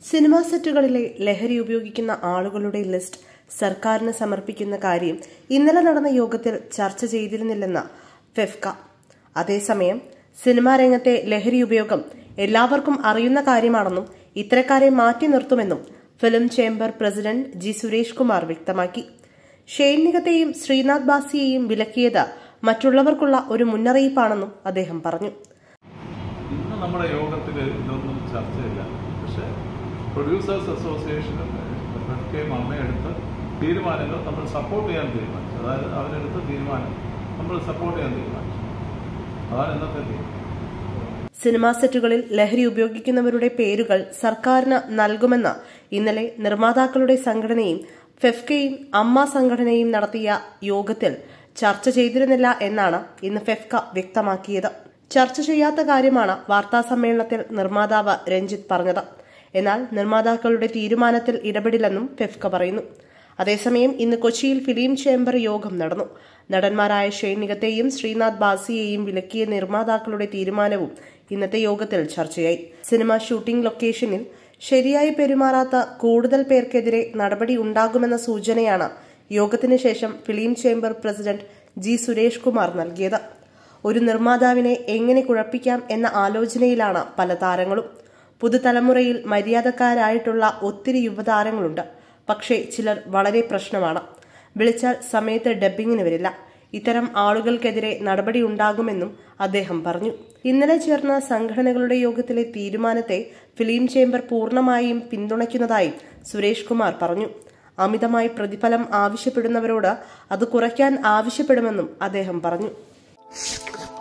cinema സെറ്റുകളിലെ ലഹരി ഉപയോഗിക്കുന്ന ആളുകളുടെ ലിസ്റ്റ് സർക്കാരിന് സമർപ്പിക്കുന്ന കാര്യം ഇന്നലെ നടന്ന യോഗത്തിൽ ചർച്ച ചെയ്തിരുന്നില്ലെന്ന് ഫെഫ്ക അതേസമയം സിനിമാ രംഗത്തെ ലഹരി ഉപയോഗം എല്ലാവർക്കും അറിയുന്ന കാര്യമാണെന്നും ഇത്തരക്കാരെ മാറ്റി നിർത്തുമെന്നും film chamber president G Suresh Kumar വ്യക്തമാക്കി ഷെയ്ൻ നിഗത്തെയും ശ്രീനാഥ് ബാസിയെയും വിലക്കിയത് മറ്റുള്ളവർക്കുള്ള ഒരു മുന്നറിയിപ്പാണെന്നും അദ്ദേഹം പറഞ്ഞു ഇന്ന് നമ്മുടെ യോഗത്തിൽ ഇതൊന്നും ചർച്ചയില്ല പക്ഷേ പ്രൊഡ്യൂസേഴ്സ് അസോസിയേഷനും എഫ്കെയും അമ്മയെടുത്ത് തീരുമാനങ്ങൾ നമ്മൾ സപ്പോർട്ട് ചെയ്യാൻ തീരുമാനിച്ചു അതായത് അവരെടുത്ത തീരുമാനം നമ്മൾ സപ്പോർട്ട് ചെയ്യാൻ തീരുമാനിച്ചു അതാണ് ഇന്നത്തെ തീരുമാനം സിനിമാ സെറ്റുകളിൽ ലഹരി ഉപയോഗിക്കുന്നവരുടെ പേരുകൾ സർക്കാരിന് നൽകുമെന്ന് ഇന്നലെ നിർമ്മാതാക്കളുടെ സംഘടനയും ഫെഫ്കയും അമ്മ സംഘടനയും നടത്തിയ യോഗത്തിൽ ചർച്ച ചെയ്തിരുന്നില്ല എന്നാണ് ഇന്ന് ഫെഫ്ക വ്യക്തമാക്കിയത് ചർച്ച ചെയ്യാത്ത കാര്യമാണ് വാർത്താ സമ്മേളനത്തിൽ നിർമ്മാതാവ് രഞ്ജിത്ത് പറഞ്ഞത് എന്നാൽ നിർമ്മാതാക്കളുടെ തീരുമാനത്തിൽ ഇടപെടില്ലെന്നും ഫെഫ്ക പറയുന്നു അതേസമയം ഇന്ന് കൊച്ചിയിൽ ഫിലിം ചേംബർ യോഗം നടന്നു നടന്മാരായ ഷെയ്ൻ നിഗത്തെയും ശ്രീനാഥ് ബാസിയെയും വിലക്കിയ നിർമ്മാതാക്കളുടെ തീരുമാനവും ഇന്നത്തെ യോഗത്തിൽ ചർച്ചയായി സിനിമ ഷൂട്ടിംഗ് ലൊക്കേഷനിൽ ശരിയായി പെരുമാറാത്ത കൂടുതൽ പേർക്കെതിരെ നടപടി ഉണ്ടാകുമെന്ന സൂചനയാണ് യോഗത്തിന് ശേഷം film chamber president G Suresh Kumar നൽകിയത് ഒരു നിർമ്മാതാവിനെ എങ്ങനെ കുഴപ്പിക്കാം എന്ന ആലോചനയിലാണ് പല താരങ്ങളും പുതുതലമുറയിൽ മര്യാദക്കാരായിട്ടുള്ള ഒത്തിരി യുവതാരങ്ങളുണ്ട് പക്ഷേ ചിലർ വളരെ പ്രശ്നമാണ് വിളിച്ചാൽ സമയത്ത് ഡബ്ബിങ്ങിന് വരില്ല ഇത്തരം ആളുകൾക്കെതിരെ നടപടി ഉണ്ടാകുമെന്നും അദ്ദേഹം പറഞ്ഞു ഇന്നലെ ചേർന്ന സംഘടനകളുടെ യോഗത്തിലെ തീരുമാനത്തെ ഫിലിം ചേംബർ പൂർണ്ണമായും പിന്തുണയ്ക്കുന്നതായും സുരേഷ് കുമാർ പറഞ്ഞു അമിതമായി പ്രതിഫലം ആവശ്യപ്പെടുന്നവരോട് അത് കുറയ്ക്കാൻ ആവശ്യപ്പെടുമെന്നും അദ്ദേഹം പറഞ്ഞു